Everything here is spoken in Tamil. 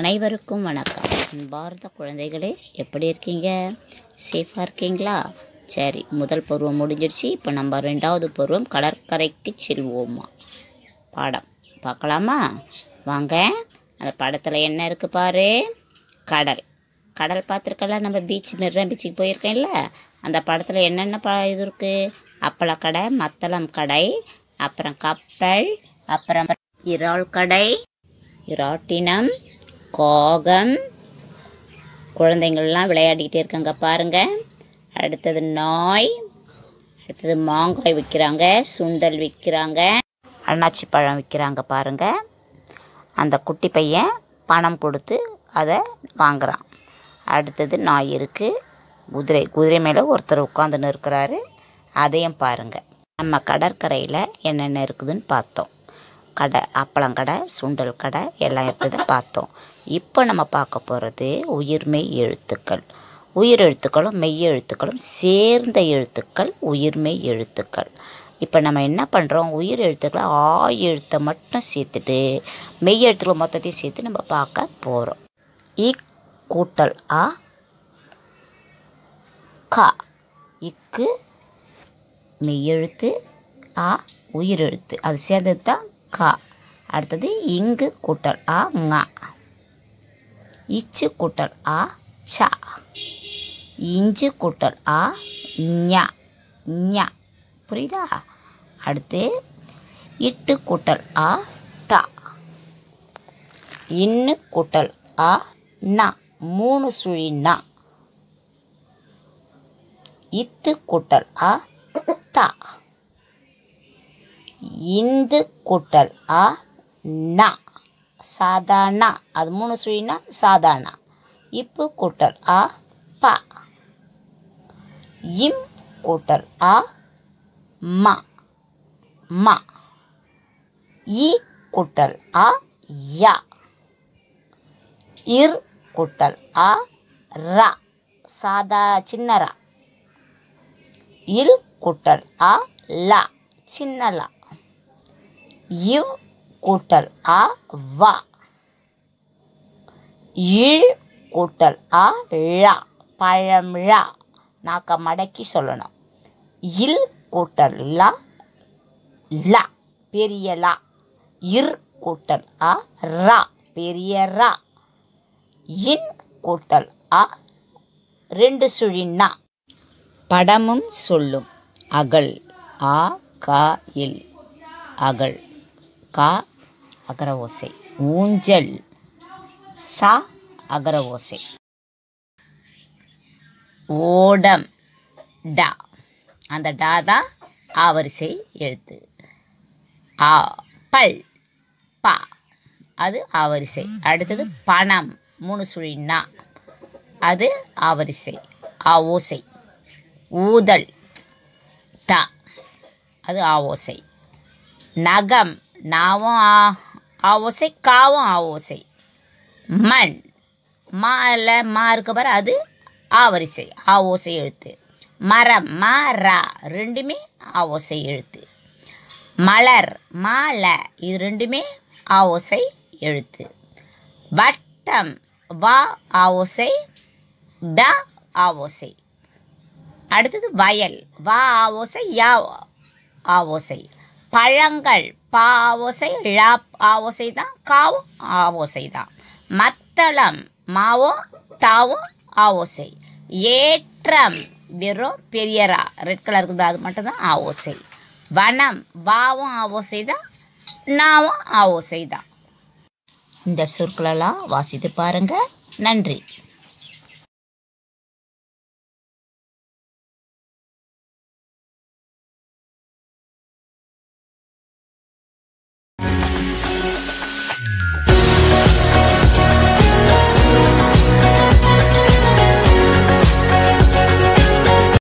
அனைவருக்கும் வணக்கம் அன்பார்ந்த குழந்தைகளே எப்படி இருக்கீங்க சேஃபாக இருக்கீங்களா சரி முதல் பருவம் முடிஞ்சிருச்சு இப்போ நம்ம ரெண்டாவது பருவம் கடற்கரைக்கு செல்வோமா பாடம் பார்க்கலாமா வாங்க அந்த படத்தில் என்ன இருக்குது பாரு கடல் கடல் பார்த்துருக்கல நம்ம பீச் மெரினா பீச்சுக்கு போயிருக்கேன்ல அந்த படத்தில் என்னென்ன ப இது இருக்குது அப்பளக்கடை மத்தளம் கடை அப்புறம் கப்பல் அப்புறம் இறால் கடை இராட்டினம் காகம் குழந்தைங்கள்லாம் விளையாடிக்கிட்டே இருக்காங்க பாருங்க அடுத்தது நாய் அடுத்தது மாங்காய் விற்கிறாங்க சுண்டல் விற்கிறாங்க அண்ணாச்சி பழம் விற்கிறாங்க பாருங்க அந்த குட்டி பையன் பணம் கொடுத்து அதை வாங்குறான் அடுத்தது நாய் இருக்குது குதிரை குதிரை மேலே ஒருத்தர் உட்காந்துன்னு இருக்கிறாரு அதையும் பாருங்கள் நம்ம கடற்கரையில் என்னென்ன இருக்குதுன்னு பார்த்தோம் கடை அப்பளங்கடை சுண்டல் கடை எல்லாம் இருக்கிறத பார்த்தோம் இப்போ நம்ம பார்க்க போகிறது உயிர்மெய் எழுத்துக்கள் உயிர் எழுத்துக்களும் மெய் எழுத்துக்களும் சேர்ந்த எழுத்துக்கள் உயிர்மெய் எழுத்துக்கள் இப்போ நம்ம என்ன பண்ணுறோம் உயிர் எழுத்துக்களை ஆ எழுத்தை மட்டும் சேர்த்துட்டு மெய் எழுத்துக்கள் மொத்தத்தையும் சேர்த்து நம்ம பார்க்க போகிறோம் இ கூட்டல் ஆ கா இக்கு மெய்யெழுத்து ஆ உயிரெழுத்து அது சேர்ந்தது தான் கா அடுத்தது இங்கு கூட்டல் ஆ ங இச்சு கூட்டல் ஆ ச இஞ்சு கூட்டல் ஆ ஞ ஞ புரியுதா அடுத்து இட்டு கூட்டல் ஆ ட இன்னு கூட்டல் ஆ ந மூணு சுழி ந இத்து கூட்டல் ஆ த இந்து கூட்டல் ஆ ந சாதாரண அது மூணு சுழினா சாதாரண இப்பு கூட்டல் ஆ ப இம் கூட்டல் ஆ ம ம இ கூட்டல் ஆ ய இர் கூட்டல் ஆ ர சாதா சின்ன ர இல் கூட்டல் ஆ ல சின்ன ல இவ் கூட்டல் ஆ வ இழ் கூட்டல் ஆ ழ பழம் ழ நாக்க மடக்கி சொல்லணும் இல் கூட்டல் ல ல பெரிய ல இர் கூட்டல் ஆ ர பெரிய ர இன் கூட்டல் ஆ ரெண்டு சுழின்னா படமும் சொல்லும் அகல் ஆ கா இல் அகல் கா அகர ஓசை ஊஞ்சல் சா அகர ஓசை ஓடம் டா அந்த டா தான் ஆவரிசை எழுத்து ஆ பல் பா அது ஆவரிசை அடுத்தது பணம் மூணு சுழின்னா அது ஆவரிசை ஆ ஓசை ஊதல் த அது ஆவோசை நகம் நாவும் ஆ ஆவோசை காவும் ஆவோசை மண் மா இல்லை மா இருக்க பாரு அது ஆவரிசை ஆவோசை எழுத்து மரம் மா ரா ரெண்டுமே ஆவோசை எழுத்து மலர் மால இது ரெண்டுமே ஆவோசை எழுத்து வட்டம் வா ஆவோசை ட ஆவோசை அடுத்தது வயல் வா ஆவோசை யா ஆவோசை பழங்கள் பா ஆவோசை ழா ஆவோசை தான் காவும் ஆவோசை தான் மத்தளம் மாவும் தாவும் ஆவோசை ஏற்றம் வெறும் பெரியரா ரெட் கலர் இருக்குது அது மட்டும் தான் ஆவோசை வனம் வாவும் ஆவோசை தான் நாவும் ஆவோசை தான் இந்த சொற்களெல்லாம் வாசித்து பாருங்க நன்றி